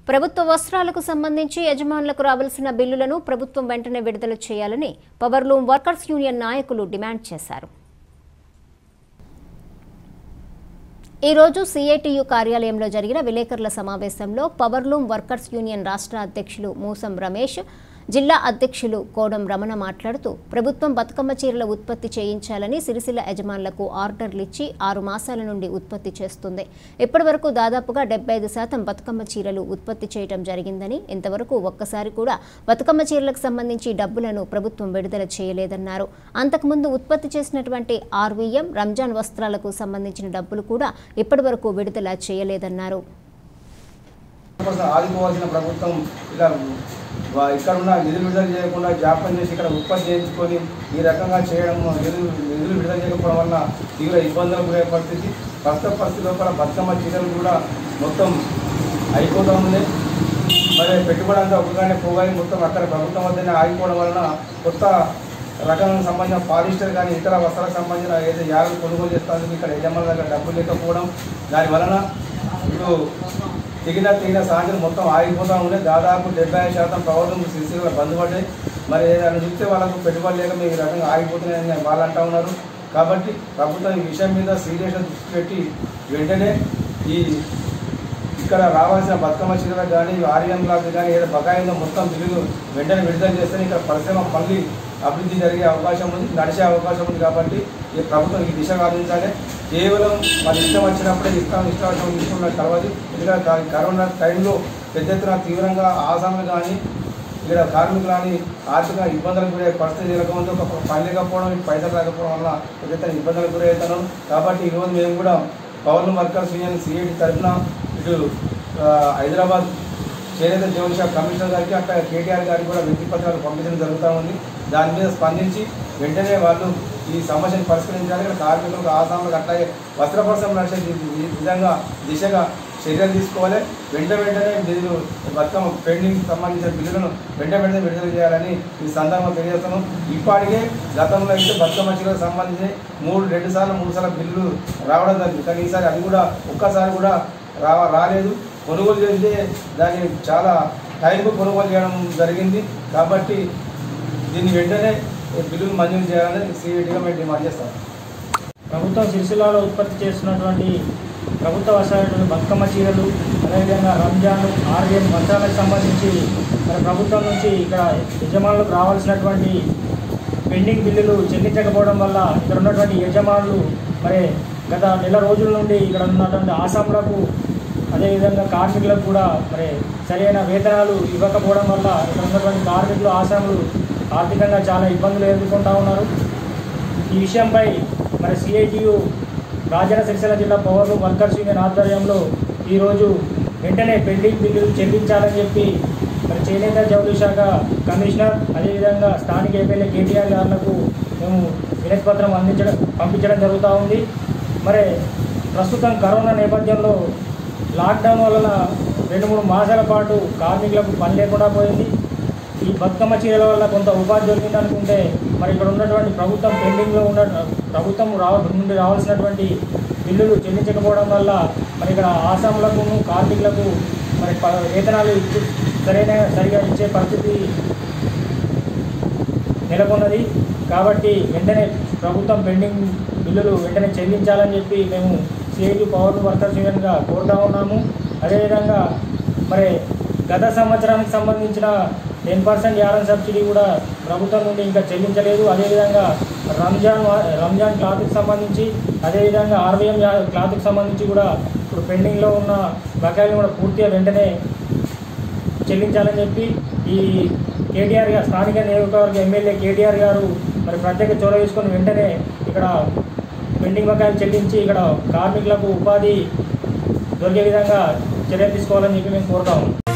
ప్రభుత్వ వస్త్రాలకు సంబంధించి యజమానులకు రావాల్సిన బిల్లులను ప్రభుత్వం వెంటనే విడుదల చేయాలని పవర్లూమ్ వర్కర్స్ యూనియన్ నాయకులు డిమాండ్ చేశారు ఈ రోజు సిఐటియు కార్యాలయంలో జరిగిన విలేకరుల సమావేశంలో పవర్లూమ్ వర్కర్స్ యూనియన్ రాష్ట్ర అధ్యక్షులు మూసం రమేష్ జిల్లా అధ్యక్షులు కోడం రమణ మాట్లాడుతూ ప్రభుత్వం బతుకమ్మ చీరల ఉత్పత్తి చేయించాలని సిరిసిల్ల యజమానులకు ఆర్డర్లు ఇచ్చి ఆరు మాసాల నుండి ఉత్పత్తి చేస్తుంది ఇప్పటి వరకు దాదాపుగా డెబ్బై ఐదు శాతం బతుకమ్మ చీరలు ఉత్పత్తి చేయడం జరిగిందని ఇంతవరకు ఒక్కసారి కూడా బతుకమ్మ చీరలకు సంబంధించి డబ్బులను ప్రభుత్వం విడుదల చేయలేదన్నారు అంతకుముందు ఉత్పత్తి చేసినటువంటి ఆర్వీఎం రంజాన్ వస్త్రాలకు సంబంధించిన డబ్బులు కూడా ఇప్పటి వరకు విడుదల చేయలేదన్నారు కోసం ఆదుకోవాల్సిన ప్రభుత్వం ఇలా వా- ఇక్కడ ఉన్న నిధులు విడుదల చేయకుండా జాప్యం చేసి ఇక్కడ ఉత్పత్తి చేయించుకొని ఈ రకంగా చేయడం నిధులు నిధులు విడుదల చేయకపోవడం వల్ల తీవ్ర ఇబ్బందులకు గురయ్యే పరిస్థితి ప్రస్తుత పరిస్థితి లోపల బతుకమ్మ చీరలు కూడా మొత్తం అయిపోతూ ఉంది మరి పెట్టుబడి అంతా ఒకగానే పోగాయి మొత్తం అక్కడ ప్రభుత్వం వద్దనే ఆగిపోవడం వలన కొత్త రకాలకు సంబంధించిన పాలిస్టర్ కానీ ఇతర వస్త్రాలకు సంబంధించిన ఏదైతే యాగలు కొనుగోలు చేస్తానికి ఇక్కడ యజమానుల దగ్గర డబ్బులు లేకపోవడం దాని వలన ఇప్పుడు తెగిన తెగిన సాయంత్రం మొత్తం ఆగిపోతూ ఉన్నాయి దాదాపు డెబ్బై ఐదు శాతం ప్రభుత్వం సిసిలో బంద్ పడ్డాయి మరి ఏదైనా చూస్తే వాళ్ళకు పెట్టుబడి లేక మీరు ఈ రకంగా ఆగిపోతున్నాయని వాళ్ళు అంటా ఉన్నారు కాబట్టి ప్రభుత్వం ఈ విషయం మీద సీరియస్గా దృష్టి పెట్టి వెంటనే ఈ ఇక్కడ రావాల్సిన బతుకమ్మ చీరలకు కానీ ఆర్యం బ్లాక్ కానీ ఏదో బకాయి ఉందో మొత్తం బిల్లులు వెంటనే విడుదల చేస్తే ఇక్కడ పరిశ్రమ మళ్ళీ అభివృద్ధి జరిగే అవకాశం ఉంది నడిచే అవకాశం ఉంది కాబట్టి ఈ ప్రభుత్వం ఈ దిశగా ఆలోచించాలి కేవలం మన ఇష్టం వచ్చినప్పుడే ఇష్టం ఇష్టం తీసుకున్న తర్వాత ఎందుకంటే కా- కరోనా టైంలో పెద్ద ఎత్తున తీవ్రంగా ఆసాములు కానీ ఇక్కడ కార్మికులు కానీ ఆర్థిక ఇబ్బందులకు గురయ్యే పరిస్థితి నెలకొంది ఒక పని లేకపోవడం ఇటు పైసలు రాకపోవడం వల్ల పెద్ద ఎత్తున ఇబ్బందులకు గురవుతున్నాం కాబట్టి ఈరోజు మేము కూడా పవన్ వర్కర్స్ యూనియన్ సిఐటి తరఫున ఇటు ఆ, హైదరాబాద్ చేనేత జోన్ షాప్ కమిషనర్ గారికి అక్కడ కేటీఆర్ గారికి కూడా వినతి పత్రాలు పంపించడం జరుగుతూ ఉంది దాని మీద స్పందించి వెంటనే వాళ్ళు ఈ సమస్యను పరిష్కరించాలి ఇక్కడ కార్మికులకు ఆసాములకు అట్లాగే వస్త్ర పరిశ్రమ నడిచే ది- ది- విధంగా దిశగా చర్యలు తీసుకోవాలి వెంట వెంటనే నిధులు బతుకమ్మ పెండింగ్ సంబంధించిన బిల్లులను వెంట వెంటనే విడుదల చేయాలని ఈ సందర్భంగా తెలియజేస్తున్నాం ఇప్పటికే గతంలో అయితే బతుకమ్మ చీరలకు సంబంధించి మూడు రెండు సార్లు మూడు సార్లు బిల్లులు రావడం జరిగింది కానీ ఈసారి అది కూడా ఒక్కసారి కూడా రా రాలేదు కొనుగోలు చేస్తే దాన్ని చాలా టైంకు కొనుగోలు చేయడం జరిగింది కాబట్టి దీన్ని వెంటనే బిల్లులు మంజూరు చేయాలని సిఐటిగా మేము డిమాండ్ చేస్తాం ప్రభుత్వం సిరిసిల్లాలో ఉత్పత్తి చేస్తున్నటువంటి ప్రభుత్వ వస్త్రాలు బతుకమ్మ చీరలు అదేవిధంగా రంజాన్ ఆర్యన్ వస్త్రాలకు సంబంధించి మరి ప్రభుత్వం నుంచి ఇక్కడ యజమానులకు రావాల్సినటువంటి పెండింగ్ బిల్లులు చెల్లించకపోవడం వల్ల ఇక్కడ ఉన్నటువంటి యజమానులు మరి గత నెల రోజుల నుండి ఇక్కడ ఉన్నటువంటి ఆసాములకు అదేవిధంగా కార్మికులకు కూడా మరి సరైన వేతనాలు ఇవ్వకపోవడం వల్ల ఇక్కడ ఉన్నటువంటి కార్మికులు ఆసాములు ఆర్థికంగా చాలా ఇబ్బందులు ఎదుర్కొంటా ఉన్నారు ఈ విషయంపై మరి సిఐటియు రాజన్న సిరిసిల్ల జిల్లా పౌరులు వర్కర్స్ యూనియన్ ఆధ్వర్యంలో ఈరోజు వెంటనే పెండింగ్ బిల్లులు చెల్లించాలని చెప్పి మరి చేనేత జౌళి శాఖ కమిషనర్ అదేవిధంగా స్థానిక ఎమ్మెల్యే కేటీఆర్ గారులకు మేము వినతి పత్రం అందించడం పంపించడం జరుగుతూ ఉంది మరి ప్రస్తుతం కరోనా నేపథ్యంలో లాక్డౌన్ వలన రెండు మూడు మాసాల పాటు కార్మికులకు పని లేకుండా పోయింది ఈ బతుకమ్మ చీరల వల్ల కొంత ఉపాధి దొరికింది అనుకుంటే మరి ఇక్కడ ఉన్నటువంటి ప్రభుత్వం పెండింగ్లో ఉన్న ప్రభుత్వం రావ నుండి రావాల్సినటువంటి బిల్లులు చెల్లించకపోవడం వల్ల మరి ఇక్కడ ఆసాములకు కార్మికులకు మరి ప- వేతనాలు ఇచ్చి- సరైన సరిగా ఇచ్చే పరిస్థితి నెలకొన్నది కాబట్టి వెంటనే ప్రభుత్వం పెండింగ్ బిల్లులు వెంటనే చెల్లించాలని చెప్పి మేము సిఐటి పవర్ వర్కర్స్ యూనియన్గా కోరుతా ఉన్నాము అదేవిధంగా మరి గత సంవత్సరానికి సంబంధించిన టెన్ పర్సెంట్ యారన్ సబ్సిడీ కూడా ప్రభుత్వం నుండి ఇంకా చెల్లించలేదు అదేవిధంగా రంజాన్ వా- రంజాన్ క్లాత్కి సంబంధించి అదేవిధంగా ఆర్వీఎం క్లాత్కి సంబంధించి కూడా ఇప్పుడు పెండింగ్లో ఉన్న బకాయిలు కూడా పూర్తిగా వెంటనే చెల్లించాలని చెప్పి ఈ కేటీఆర్ గారు స్థానిక నియోజకవర్గ ఎమ్మెల్యే కేటీఆర్ గారు మరి ప్రత్యేక చొరవ తీసుకొని వెంటనే ఇక్కడ పెండింగ్ బకాయిలు చెల్లించి ఇక్కడ కార్మికులకు ఉపాధి దొరికే విధంగా చర్యలు తీసుకోవాలని చెప్పి మేము కోరుతాము